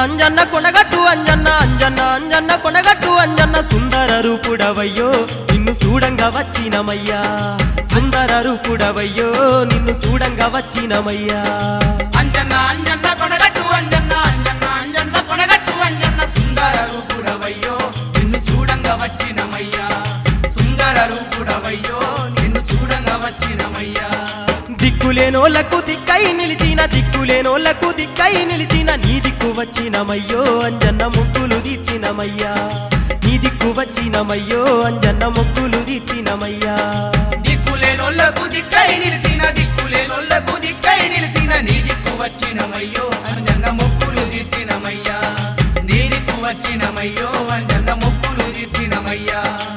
అంజన్న కొనగట్టు అంజన్న అంజన్న అంజన్న కొనగట్టు అంజన్న సుందర రూపుడవయ్యో నిన్ను చూడంగా వచ్చినమయ్యా సుందర రూపుడవయ్యో నిన్ను చూడంగా వచ్చినమయ్యా అంజన్న అంజన్న కొనగట్టు అంజన్న అంజన్న అంజన్న కొనగట్టు అంజన్న సుందర రూపుడవయ్యో నిన్ను చూడంగా వచ్చినమయ్యా సుందర రూపుడవయ్యో నిన్ను చూడంగా వచ్చినమయ్యా దిక్కులేనోళ్లకు దిక్కై నిలిచిన దిక్కులేనోళ్లకు దిక్కై నిలిచిన నీ దిక్కు వచ్చినమయ్యో అంజన్న ముక్కులు తీర్చినమయ్యా నీ దిక్కు వచ్చినమయ్యో అంజన్న ముక్కులు తీర్చినమయ్యా దిక్కులేనోళ్లకు దిక్కై నిలిచిన దిక్కులేనోళ్లకు దిక్కై నిలిచిన నీ దిక్కు వచ్చినమయ్యో అంజన్న మొక్కులు తీర్చినమయ్యా నీ దిక్కు వచ్చినమయ్యో అంజన్న మొక్కులు తీర్చినమయ్యా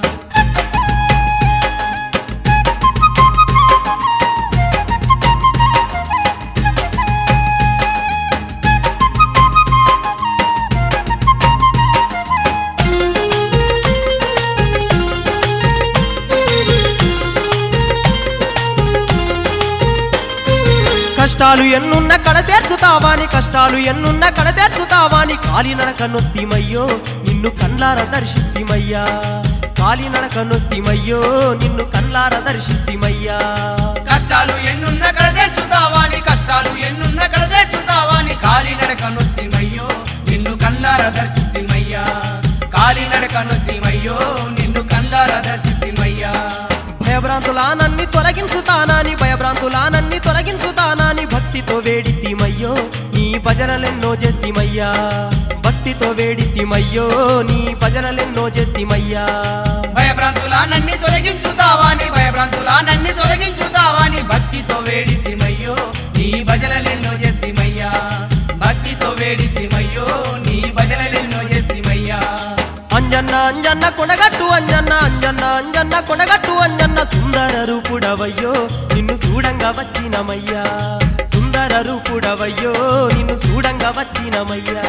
కష్టాలు ఎన్నున్న కడ తీర్చుతావాని కష్టాలు ఎన్నున్న కడ తీర్చుతావాని కాలినడక నొస్తిమయ్యో నిన్ను కళ్ళార దర్శిస్తిమయ్యా కాలినడక నొస్తిమయ్యో నిన్ను కళ్ళార దర్శిస్తిమయ్యా కష్టాలు ఎన్నున్న కడ తెచ్చుతావాని కష్టాలు ఎన్నున్న కడ తెచ్చుతావాని కాలినడక నొత్తిమయ్యో నిన్ను కళ్ళార దర్శితిమయ్యా కాలినడక నొత్తిమయ్యో నిన్ను కళ్ళార దర్శితిమయ్యా భయభ్రాంతులానన్ని తొలగించుతానాని భయభ్రాంతులానన్ని తొలగించుతానాని భక్తితో వేడితిమయ్యో నీ భజనలెన్నో చేస్తిమయ్యా భక్తితో వేడితిమయ్యో నీ భజనలెన్నో చేస్తిమయ్యా భయభ్రాంతులానన్ని తొలగించుతావాని భయభ్రాంతులానన్ని తొలగించుతావాని భక్తితో వేడితిమయ్యో నీ భజనలెన్నో చేతిమయ్యా భక్తితో వేడితిమయ్యో నీ భజనలెన్నో చేతిమయ్యా అంజన్న అంజన్న కొనగట్టు అంజన్న అంజన్న అంజన్న కొనగట్టు అంజన్న సుందర రూపుడవయ్యో నిన్ను చూడంగా వచ్చినమయ్యా సుందర రూపుడవయ్యో నిన్ను చూడంగా వచ్చినమయ్యా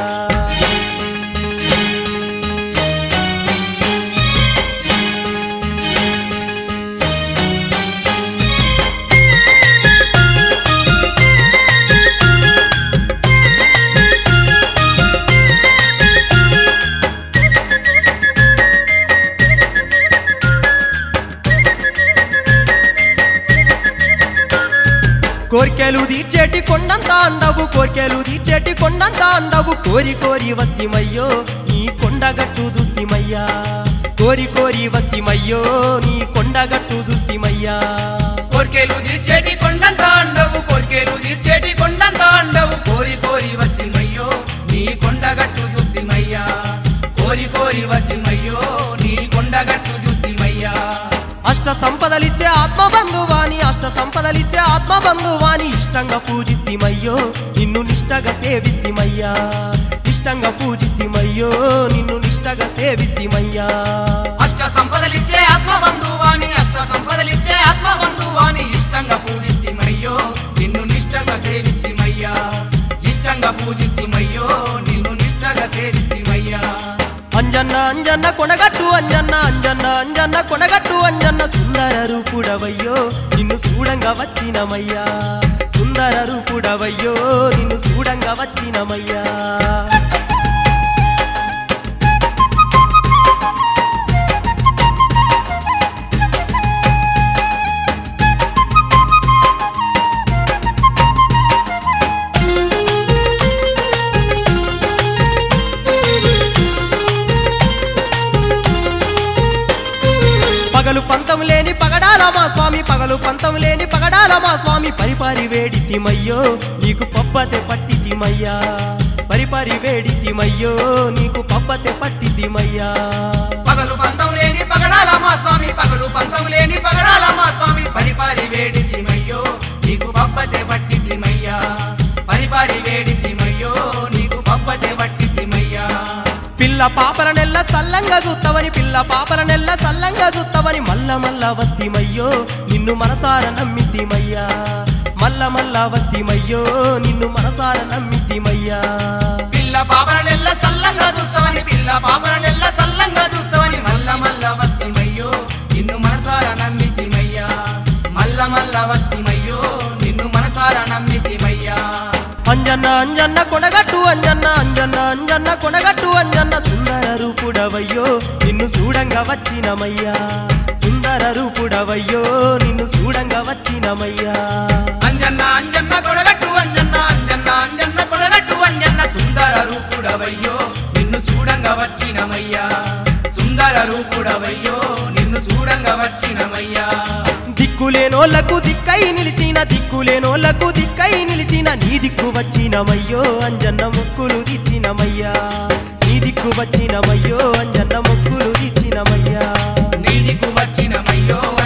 కోర్కెలు తీర్చేటి కొండంత అండవు కోర్కెలు తీర్చేటి కొండంత అండవు కోరి కోరి వస్తిమయ్యో నీ కొండగట్టు చూస్తిమయ్యా కోరి కోరి వస్తిమయ్యో నీ కొండగట్టు చూస్తిమయ్యా కోర్కెలు తీర్చేటి కొండంత అండవు కోర్కెలు తీర్చేటి కొండంత అండవు కోరి కోరి వచ్చిమయ్యో నీ కొండగట్టు చూద్దిమయ్యా కోరి కోరి వచ్చిమయ్యో నీ కొండగట్టు చూద్దిమయ్యా అష్ట సంపదలిచ్చే ఆత్మ బంధువాని అష్ట సంపదలిచ్చే ఆత్మ బంధువాని ఇష్టంగా పూజిస్తిమయ్యో నిన్ను నిష్టగా సేవిస్తిమయ్యా ఇష్టంగా పూజిస్తిమయ్యో నిన్ను నిష్టగా సేవిస్తిమయ్యా అష్ట సంపదలిచ్చే ఆత్మ బంధువాని అష్ట సంపదలిచ్చే ఆత్మ బంధువాని ఇష్టంగా పూజిస్తిమయ్యో నిన్ను నిష్టగా సేవిస్తిమయ్యా ఇష్టంగా పూజిస్తిమయ్యో నిన్ను నిష్టగా సేవిస్తిమయ్యా అంజన్న అంజన్న కొనగట్టు అంజన్న అంజన్న అంజన్న కొనగట్టు అంజన్న సుందర రూపుడవయ్యో నిన్ను చూడంగా వచ్చినమయ్యా సుందర రూపుడవయ్యో నిన్ను చూడంగా వచ్చినమయ్యా పగలు పంతం లేని పగడాల మా స్వామి పగలు పంతం లేని పగడాల మా స్వామి పరిపారి వేడితిమయ్యో నీకు పబ్బతే పట్టితిమయ్యా పరిపారి వేడితిమయ్యో నీకు పబ్బతే పట్టితిమయ్యా పగలు పంతం లేని పగడాల మా స్వామి పగలు పంతం లేని పగడాల మా స్వామి పరిపారి వేడితిమయ్యో నీకు పబ్బతే పట్టితిమయ్యా పరిపారి వేడితిమయ్యో నీకు పబ్బతే పట్టితిమయ్యా పిల్ల పాపల నెల్ల సల్లంగా చూత్తవని పిల్ల పాపల నెల్ల సల్లంగా చూత్తవని మల్ల మల్ల వత్తిమయ్యో నిన్ను మనసార నమ్మితిమయ్యా మల్ల మల్ల వత్తిమయ్యో నిన్ను మనసార నమ్మితిమయ్యా పిల్ల పాపలనెల్ల సల్లంగా చూస్తావని పిల్ల పాపలనెల్ల సల్లంగా చూస్తావని మల్ల మల్ల వత్తిమయ్యో నిన్ను మనసారా నమ్మితిమయ్యా మల్ల మల్ల వత్తిమయ్యో నిన్ను మనసారా నమ్మితిమయ్యా అంజన్న అంజన్న కొనగట్టు అంజన్న అంజన్న అంజన్న కొనగట్టు అంజన్న సుందర రూపుడవయ్యో నిన్ను చూడంగా వచ్చినమయ్యా సుందర రూపుడవయ్యో నిన్ను చూడంగా వచ్చినమయ్యా అంజన్న అంజన్న కొడగట్టు అంజన్న అంజన్న అంజన్న కొడగట్టు అంజన్న సుందర రూపుడవయ్యో నిన్ను చూడంగా వచ్చినమయ్యా సుందర రూపుడవయ్యో నిన్ను చూడంగా వచ్చినమయ్యా దిక్కులేనోళ్లకు దిక్కై నిలిచిన దిక్కులేనోళ్లకు దిక్కై నిలిచిన నీ దిక్కు వచ్చినమయ్యో అంజన్న మొక్కులు దిచ్చినమయ్యా నీ దిక్కు వచ్చినమయ్యో అంజన్న మొక్కులు దిచ్చినమయ్యా నీ దిక్కు వచ్చినమయ్యో